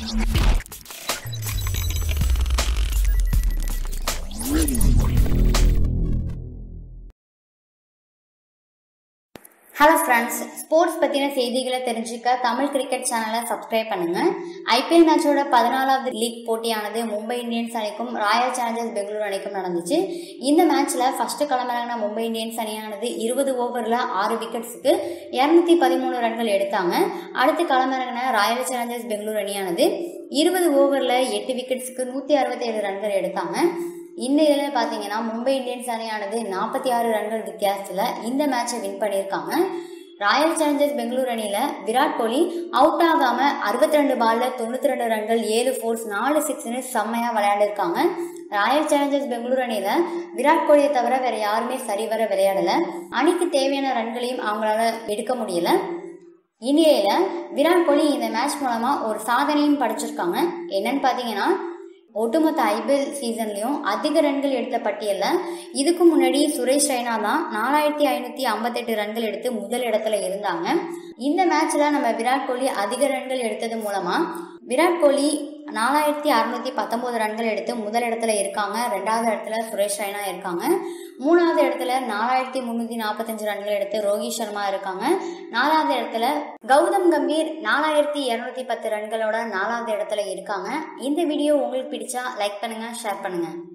hello friends sports பற்றின செய்திகளை தெரிஞ்சுக்க தமிழ் கிரிக்கெட் சேனலை சப்ஸ்கிரைப் பண்ணுங்க ஐபிஎல் மேட்சோட பதினாலாவது லீக் போட்டியானது மும்பை இந்தியன்ஸ் அணிக்கும் ராயல் சேலஞ்சர்ஸ் பெங்களூரு அணிக்கும் நடந்துச்சு இந்த மேட்ச்ல ஃபர்ஸ்ட் களமிறங்கின மும்பை இந்தியன்ஸ் அணியானது இருபது ஓவரில் ஆறு விக்கெட்ஸுக்கு இரநூத்தி பதிமூணு ரன்கள் எடுத்தாங்க அடுத்து களமிறங்கின ராயல் சேலஞ்சர்ஸ் பெங்களூரு அணியானது இருபது ஓவரில் எட்டு விக்கெட்ஸுக்கு நூற்றி அறுபத்தேழு ரன்கள் எடுத்தாங்க இந்த இதில் பார்த்தீங்கன்னா மும்பை இந்தியன்ஸ் அணியானது நாற்பத்தி ஆறு ரன்கள் வித்தியாசத்தில் இந்த மேட்சை வின் பண்ணியிருக்காங்க ராயல் சேலஞ்சர்ஸ் பெங்களூர் அணியில் விராட் கோலி அவுட் ஆகாமல் அறுபத்தி ரெண்டு பாலில் தொண்ணூற்றி ரெண்டு ரன்கள் ஏழு ஃபோர்ஸ் நாலு சிக்ஸ்னு செம்மையாக விளையாடிருக்காங்க ராயல் சேலஞ்சர்ஸ் பெங்களூர் அணியில் விராட் கோலியை தவிர வேற யாருமே சரிவர விளையாடலை அணிக்கு தேவையான ரன்களையும் அவங்களால எடுக்க முடியல இந்தியாவில் விராட் கோலி இந்த மேட்ச் மூலமாக ஒரு சாதனையும் படைச்சிருக்காங்க என்னன்னு பார்த்தீங்கன்னா ஒட்டுமொத்த ஐபிஎல் சீசன்லையும் அதிக ரன்கள் எடுத்த பட்டியலில் இதுக்கு முன்னாடி சுரேஷ் ரெய்னா தான் நாலாயிரத்தி ஐநூற்றி ஐம்பத்தெட்டு ரன்கள் எடுத்து முதல் இடத்துல இருந்தாங்க இந்த மேட்ச்சில் நம்ம விராட் கோலி அதிக ரன்கள் எடுத்தது மூலமாக விராட் கோலி நாலாயிரத்தி அறுநூத்தி பத்தொன்பது ரன்கள் எடுத்து முதல் இடத்துல இருக்காங்க ரெண்டாவது இடத்துல சுரேஷ் ரெய்னா இருக்காங்க மூணாவது இடத்துல நாலாயிரத்தி முந்நூற்றி நாற்பத்தஞ்சு ரன்கள் எடுத்து ரோஹித் சர்மா இருக்காங்க நாலாவது இடத்துல கௌதம் கம்பீர் நாலாயிரத்தி இரநூத்தி பத்து ரன்களோட நாலாவது இடத்துல இருக்காங்க இந்த வீடியோ உங்களுக்கு பிடிச்சா லைக் பண்ணுங்க ஷேர் பண்ணுங்க